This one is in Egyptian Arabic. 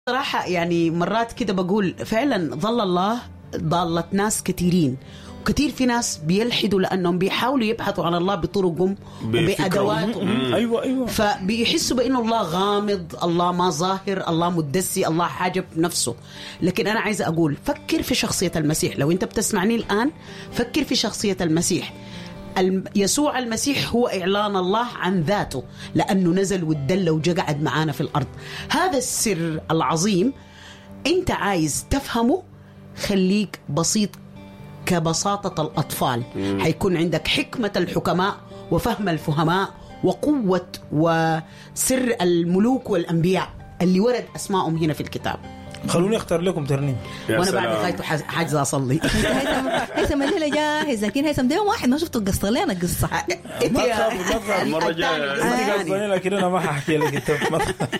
صراحة يعني مرات كده بقول فعلا ظل الله ضالة ناس كثيرين وكثير في ناس بيلحدوا لأنهم بيحاولوا يبحثوا عن الله بطرقهم بفكرهم. وبأدواتهم ايوه ايوه فبيحسوا بانه الله غامض الله ما ظاهر الله مدسي الله حاجب نفسه لكن انا عايزه اقول فكر في شخصيه المسيح لو انت بتسمعني الان فكر في شخصيه المسيح الم- يسوع المسيح هو اعلان الله عن ذاته لانه نزل واتدلى وجا قعد معانا في الارض هذا السر العظيم انت عايز تفهمه خليك بسيط كبساطة الأطفال حيكون عندك حكمة الحكماء وفهم الفهماء وقوة وسر الملوك والأنبياء اللي ورد أسمائهم هنا في الكتاب خلوني اختار لكم ترنيم يا وأنا بعد سلام. غايته حاج- حاجز أصلي هيثم هيثم الليله جاهز لكن هيثم ده يوم واحد ما شفته قصه لنا قصه أنت ما يا- تخافوا، ما تخافوا. المرة الجاية. انت الثاني. قصداني لكن انا ما ححكي لك انت ما تخاف.